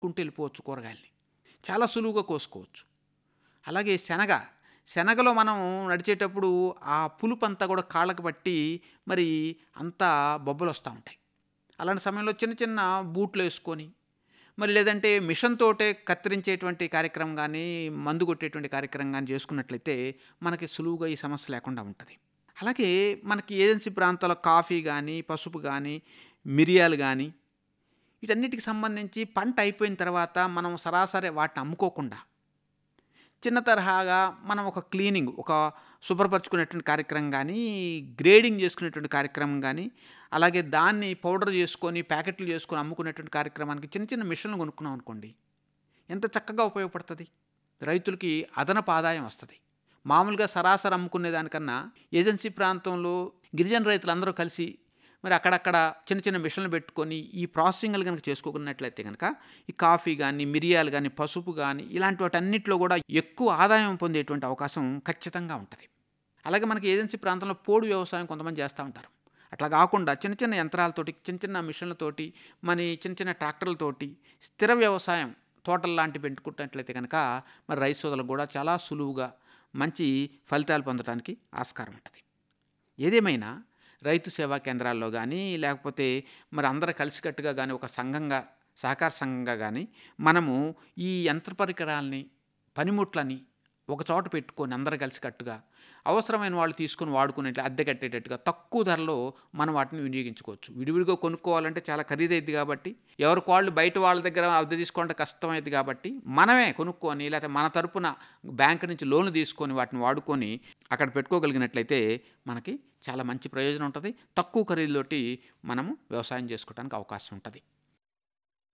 కుంటూ వెళ్ళిపోవచ్చు కూరగాయల్ని చాలా సులువుగా కోసుకోవచ్చు అలాగే శనగ శనగలో మనం నడిచేటప్పుడు ఆ పులుపు అంతా కూడా కాళ్ళకు పట్టి మరి అంతా బొబ్బలు వస్తూ ఉంటాయి అలాంటి సమయంలో చిన్న చిన్న బూట్లు వేసుకొని మరి లేదంటే మిషన్ తోటే కత్తిరించేటువంటి కార్యక్రమం కానీ మందు కొట్టేటువంటి కార్యక్రమం కానీ చేసుకున్నట్లయితే మనకి సులువుగా ఈ సమస్య లేకుండా ఉంటుంది అలాగే మనకి ఏజెన్సీ ప్రాంతాల్లో కాఫీ కానీ పసుపు కానీ మిరియాలు కానీ వీటన్నిటికి సంబంధించి పంట అయిపోయిన తర్వాత మనం సరాసరి వాటిని అమ్ముకోకుండా చిన్న తరహాగా మనం ఒక క్లీనింగ్ ఒక శుభ్రపరచుకునేటువంటి కార్యక్రమం కానీ గ్రేడింగ్ చేసుకునేటువంటి కార్యక్రమం కానీ అలాగే దాన్ని పౌడర్ చేసుకొని ప్యాకెట్లు చేసుకొని అమ్ముకునేటువంటి కార్యక్రమానికి చిన్న చిన్న మిషన్లు కొనుక్కున్నాం అనుకోండి ఎంత చక్కగా ఉపయోగపడుతుంది రైతులకి అదనపు ఆదాయం వస్తుంది మామూలుగా సరాసరి అమ్ముకునే దానికన్నా ఏజెన్సీ ప్రాంతంలో గిరిజన రైతులందరూ కలిసి మరి అక్కడక్కడ చిన్న చిన్న మిషన్లు పెట్టుకొని ఈ ప్రాసెసింగ్లు కనుక చేసుకోకున్నట్లయితే కనుక ఈ కాఫీ కానీ మిరియాలు కానీ పసుపు కానీ ఇలాంటి వాటన్నిటిలో కూడా ఎక్కువ ఆదాయం పొందేటువంటి అవకాశం ఖచ్చితంగా ఉంటుంది అలాగే మనకి ఏజెన్సీ ప్రాంతంలో పోడు వ్యవసాయం కొంతమంది చేస్తూ ఉంటారు అట్లా కాకుండా చిన్న చిన్న యంత్రాలతోటి చిన్న చిన్న మిషన్లతోటి మన చిన్న చిన్న ట్రాక్టర్లతోటి స్థిర వ్యవసాయం తోటలు లాంటివి పెట్టుకున్నట్లయితే కనుక మరి రైతు సోదరులకు కూడా చాలా సులువుగా మంచి ఫలితాలు పొందడానికి ఆస్కారం ఉంటుంది ఏదేమైనా రైతు సేవా కేంద్రాల్లో కానీ లేకపోతే మరి అందరూ కలిసికట్టుగా కానీ ఒక సంఘంగా సహకార సంఘంగా కానీ మనము ఈ యంత్ర పరికరాలని పనిముట్లని ఒక చోట పెట్టుకొని అందరూ కలిసికట్టుగా అవసరమైన వాళ్ళు తీసుకొని వాడుకునేట్లు అద్దె కట్టేటట్టుగా తక్కువ ధరలో మనం వాటిని వినియోగించుకోవచ్చు విడివిడిగా కొనుక్కోవాలంటే చాలా ఖరీదైద్ది కాబట్టి ఎవరికి వాళ్ళు బయట వాళ్ళ దగ్గర అద్దె తీసుకోవడం కష్టమైంది కాబట్టి మనమే కొనుక్కొని లేకపోతే మన తరపున బ్యాంకు నుంచి లోన్లు తీసుకొని వాటిని వాడుకొని అక్కడ పెట్టుకోగలిగినట్లయితే మనకి చాలా మంచి ప్రయోజనం ఉంటుంది తక్కువ ఖరీదులోటి మనము వ్యవసాయం చేసుకోవడానికి అవకాశం ఉంటుంది